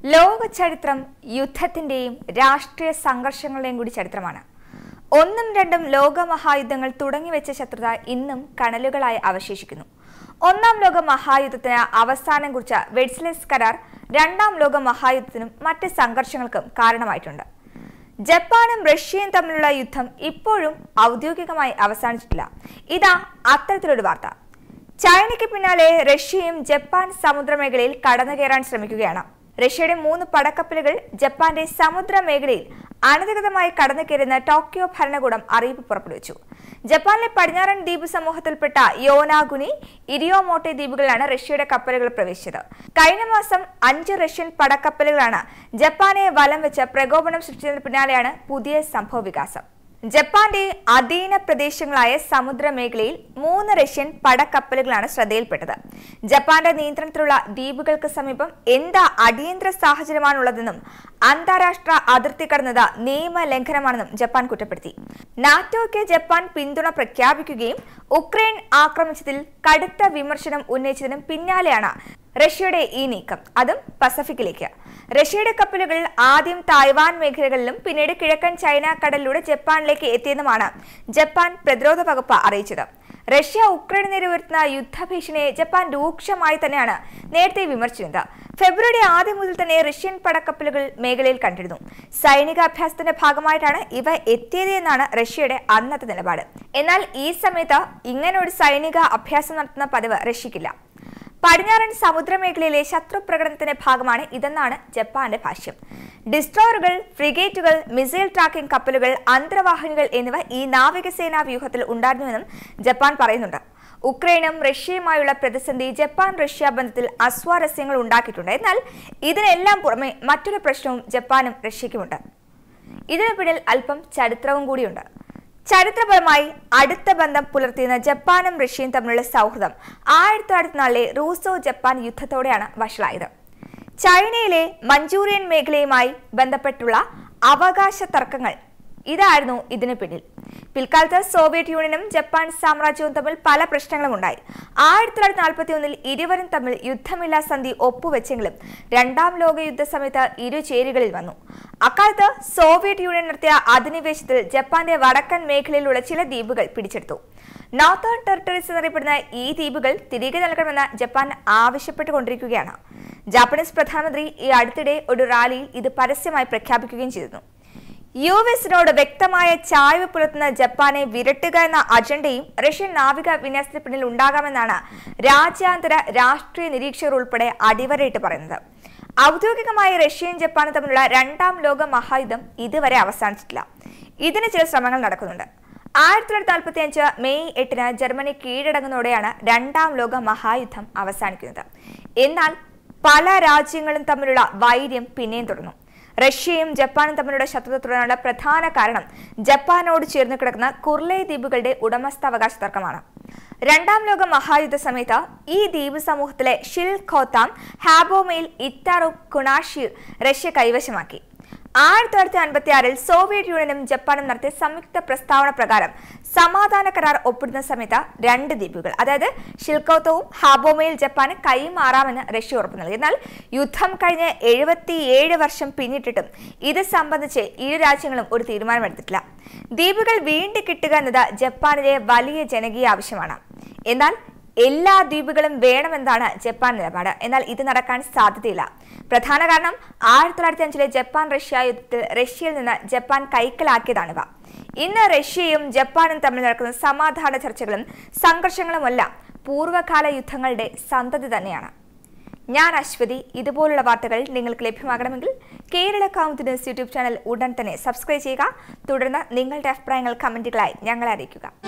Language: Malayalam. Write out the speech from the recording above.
ലോക ചരിത്രം യുദ്ധത്തിന്റെയും രാഷ്ട്രീയ സംഘർഷങ്ങളുടെയും കൂടി ചരിത്രമാണ് ഒന്നും രണ്ടും ലോകമഹായുദ്ധങ്ങൾ തുടങ്ങിവെച്ച ശത്രുത ഇന്നും കണലുകളായി അവശേഷിക്കുന്നു ഒന്നാം ലോക മഹായുദ്ധത്തിന് അവസാനം കുറിച്ച വെഡ്സ്ലെസ് കരാർ രണ്ടാം ലോക മഹായുദ്ധത്തിനും മറ്റ് സംഘർഷങ്ങൾക്കും കാരണമായിട്ടുണ്ട് ജപ്പാനും റഷ്യയും തമ്മിലുള്ള യുദ്ധം ഇപ്പോഴും ഔദ്യോഗികമായി അവസാനിച്ചിട്ടില്ല ഇതാ അത്തരത്തിലൊരു വാർത്ത ചൈനയ്ക്ക് പിന്നാലെ റഷ്യയും ജപ്പാൻ സമുദ്രമേഖലയിൽ കടന്നുകയറാൻ ശ്രമിക്കുകയാണ് റഷ്യയുടെ മൂന്ന് പടക്കപ്പലുകൾ ജപ്പാന്റെ സമുദ്ര മേഖലയിൽ അനധികൃതമായി കടന്നുകയറുന്ന ടോക്കിയോ ഭരണകൂടം അറിയിപ്പ് പുറപ്പെടുവിച്ചു ജപ്പാനിലെ പടിഞ്ഞാറൻ ദ്വീപ് സമൂഹത്തിൽപ്പെട്ട യോനാഗുനി ഇരിയോമോട്ടെ ദ്വീപുകളിലാണ് റഷ്യയുടെ കപ്പലുകൾ പ്രവേശിച്ചത് കഴിഞ്ഞ മാസം അഞ്ച് റഷ്യൻ പടക്കപ്പലുകളാണ് ജപ്പാനെ വലം വെച്ച് പ്രകോപനം സൃഷ്ടിച്ചതിന് പിന്നാലെയാണ് പുതിയ സംഭവ വികാസം ജപ്പാന്റെ അധീന പ്രദേശങ്ങളായ സമുദ്ര മേഖലയിൽ മൂന്ന് റഷ്യൻ പടക്കപ്പലുകളാണ് ശ്രദ്ധയിൽപ്പെട്ടത് ജപ്പാന്റെ നിയന്ത്രണത്തിലുള്ള ദ്വീപുകൾക്ക് സമീപം എന്താ അടിയന്തര സാഹചര്യമാണുള്ളതെന്നും അന്താരാഷ്ട്ര അതിർത്തി കടന്നത് നിയമലംഘനമാണെന്നും ജപ്പാൻ കുറ്റപ്പെടുത്തി നാറ്റോയ്ക്ക് ജപ്പാൻ പിന്തുണ പ്രഖ്യാപിക്കുകയും ഉക്രൈൻ ആക്രമിച്ചതിൽ കടുത്ത വിമർശനം ഉന്നയിച്ചതിനും പിന്നാലെയാണ് റഷ്യയുടെ ഈ നീക്കം അതും പസഫിക്കിലേക്ക് റഷ്യയുടെ കപ്പലുകൾ ആദ്യം തായ്വാൻ മേഖലകളിലും പിന്നീട് കിഴക്കൻ ചൈന കടലിലൂടെ ജപ്പാനിലേക്ക് എത്തിയെന്നുമാണ് ജപ്പാൻ പ്രതിരോധ വകുപ്പ് അറിയിച്ചത് റഷ്യ ഉക്രൈന് നേരെ ഉയർത്തുന്ന യുദ്ധഭീഷണിയെ ജപ്പാൻ രൂക്ഷമായി തന്നെയാണ് നേരത്തെ വിമർശിച്ചത് ഫെബ്രുവരി ആദ്യം മുതൽ തന്നെ റഷ്യൻ പടക്കപ്പലുകൾ മേഖലയിൽ കണ്ടിരുന്നു സൈനിക അഭ്യാസത്തിന്റെ ഭാഗമായിട്ടാണ് ഇവ എത്തിയത് എന്നാണ് റഷ്യയുടെ അന്നത്തെ നിലപാട് എന്നാൽ ഈ സമയത്ത് ഇങ്ങനെ ഒരു സൈനിക അഭ്യാസം നടത്തുന്ന പതിവ് റഷ്യക്കില്ല പടിഞ്ഞാറൻ സമുദ്രമേഖലയിലെ ശത്രു പ്രകടനത്തിന്റെ ഭാഗമാണ് ഇതെന്നാണ് ജപ്പാന്റെ ഭാഷ്യം ഡിസ്ട്രോയറുകൾ ഫ്രിഗേറ്റുകൾ മിസൈൽ ട്രാക്കിംഗ് കപ്പലുകൾ അന്തർവാഹിനികൾ എന്നിവ ഈ നാവികസേനാ വ്യൂഹത്തിൽ ഉണ്ടായിരുന്നുവെന്നും ജപ്പാൻ പറയുന്നുണ്ട് ഉക്രൈനും റഷ്യയുമായുള്ള പ്രതിസന്ധി ജപ്പാൻ റഷ്യ ബന്ധത്തിൽ അസ്വാരസ്യങ്ങൾ ഉണ്ടാക്കിയിട്ടുണ്ട് എന്നാൽ ഇതിനെല്ലാം പുറമെ മറ്റൊരു പ്രശ്നവും ജപ്പാനും റഷ്യയ്ക്കുമുണ്ട് ഇതിനു പിന്നിൽ അല്പം ചരിത്രവും കൂടിയുണ്ട് ചരിത്രപരമായി അടുത്ത ബന്ധം പുലർത്തിയിരുന്ന ജപ്പാനും റഷ്യയും തമ്മിലുള്ള സൗഹൃദം ആയിരത്തി തൊള്ളായിരത്തി നാലിലെ റൂസോ ജപ്പാൻ യുദ്ധത്തോടെയാണ് വഷളായത് ചൈനയിലെ മഞ്ചൂറിയൻ മേഖലയുമായി ബന്ധപ്പെട്ടുള്ള അവകാശ തർക്കങ്ങൾ ഇതായിരുന്നു ഇതിനു പിന്നിൽ പിൽക്കാലത്ത് സോവിയറ്റ് യൂണിയനും ജപ്പാൻ സാമ്രാജ്യവും തമ്മിൽ പല പ്രശ്നങ്ങളും ഉണ്ടായി ആയിരത്തി തൊള്ളായിരത്തി നാൽപ്പത്തി ഒന്നിൽ ഇരുവരും തമ്മിൽ യുദ്ധമില്ലാ സന്ധി ഒപ്പുവെച്ചെങ്കിലും രണ്ടാം ലോക യുദ്ധ സമയത്ത് ഇരു ചേരികളിൽ വന്നു അക്കാലത്ത് സോവിയറ്റ് യൂണിയൻ നടത്തിയ അധിനിവേശത്തിൽ ജപ്പാന്റെ വടക്കൻ മേഖലയിലുള്ള ചില ദ്വീപുകൾ പിടിച്ചെടുത്തു നോർത്തേൺ ടെറിട്ടറീസ് എന്നറിയപ്പെടുന്ന ഈ ദ്വീപുകൾ തിരികെ നൽകണമെന്ന് ജപ്പാൻ ആവശ്യപ്പെട്ടുകൊണ്ടിരിക്കുകയാണ് ജാപ്പനീസ് പ്രധാനമന്ത്രി ഈ അടുത്തിടെ ഒരു റാലിയിൽ ഇത് പരസ്യമായി പ്രഖ്യാപിക്കുകയും ചെയ്തിരുന്നു യു എസിനോട് വ്യക്തമായ ചായ്വ് പുലർത്തുന്ന ജപ്പാനെ വിരട്ടുക എന്ന അജണ്ടയും റഷ്യൻ നാവിക വിന്യാസത്തിന് പിന്നിൽ ഉണ്ടാകാമെന്നാണ് രാജ്യാന്തര രാഷ്ട്രീയ നിരീക്ഷകർ ഉൾപ്പെടെ അടിവരയിട്ട് പറയുന്നത് ഔദ്യോഗികമായി റഷ്യയും ജപ്പാനും തമ്മിലുള്ള രണ്ടാം ലോക മഹായുദ്ധം ഇതുവരെ അവസാനിച്ചിട്ടില്ല ഇതിന് ചില ശ്രമങ്ങൾ നടക്കുന്നുണ്ട് ആയിരത്തി തൊള്ളായിരത്തി നാൽപ്പത്തി അഞ്ച് മെയ് എട്ടിന് ജർമ്മനി കീഴടങ്ങുന്നതോടെയാണ് രണ്ടാം ലോക മഹായുദ്ധം അവസാനിക്കുന്നത് എന്നാൽ പല രാജ്യങ്ങളും തമ്മിലുള്ള വൈര്യം പിന്നെയും തുടർന്നു റഷ്യയും ജപ്പാനും തമ്മിലുള്ള ശത്രുത തുടരാനുള്ള പ്രധാന കാരണം ജപ്പാനോട് ചേർന്ന് കിടക്കുന്ന കുർലെ ദ്വീപുകളുടെ ഉടമസ്ഥാവകാശ തർക്കമാണ് രണ്ടാം ലോക മഹായുദ്ധ സമയത്ത് ഈ ദ്വീപ് സമൂഹത്തിലെ ഷിൽ ഖോത്താം ഹാബോമെയിൽ ഇത്താറു കുണാഷിർ റഷ്യ കൈവശമാക്കി ആയിരത്തി തൊള്ളായിരത്തി അൻപത്തി ആറിൽ സോവിയറ്റ് യൂണിയനും ജപ്പാനും നടത്തിയ സംയുക്ത പ്രസ്താവന പ്രകാരം സമാധാന കരാർ ഒപ്പിടുന്ന സമയത്ത് രണ്ട് ദ്വീപുകൾ അതായത് ഷിൽക്കോത്തവും ഹാബോമയിൽ ജപ്പാന് കൈമാറാമെന്ന് റഷ്യ ഉറപ്പു നൽകി എന്നാൽ യുദ്ധം കഴിഞ്ഞ് എഴുപത്തിയേഴ് വർഷം പിന്നിട്ടിട്ടും ഇത് സംബന്ധിച്ച് ഇരു രാജ്യങ്ങളും ഒരു തീരുമാനമെടുത്തിട്ടില്ല ദ്വീപുകൾ വീണ്ടും കിട്ടുക എന്നത് ജപ്പാനിലെ വലിയ ജനകീയ ആവശ്യമാണ് എന്നാൽ എല്ലാ ദ്വീപുകളും വേണമെന്നാണ് ജപ്പാൻ നിലപാട് എന്നാൽ ഇത് നടക്കാൻ സാധ്യതയില്ല പ്രധാന കാരണം ആയിരത്തി തൊള്ളായിരത്തി അഞ്ചിലെ ജപ്പാൻ റഷ്യ യുദ്ധത്തിൽ റഷ്യയിൽ നിന്ന് ജപ്പാൻ കൈക്കലാക്കിയതാണിവ ഇന്ന് റഷ്യയും ജപ്പാനും തമ്മിൽ നടക്കുന്ന സമാധാന ചർച്ചകളും സംഘർഷങ്ങളുമെല്ലാം പൂർവ്വകാല യുദ്ധങ്ങളുടെ സന്തതി തന്നെയാണ് ഞാൻ അശ്വതി ഇതുപോലുള്ള വാർത്തകൾ നിങ്ങൾക്ക് ലഭ്യമാകണമെങ്കിൽ Kerala Kaumudi news YouTube channel ഉടൻ തന്നെ സബ്സ്ക്രൈബ് ചെയ്യുക തുടർന്ന് നിങ്ങളുടെ അഭിപ്രായങ്ങൾ കമന്റുകളായി ഞങ്ങളെ അറിയിക്കുക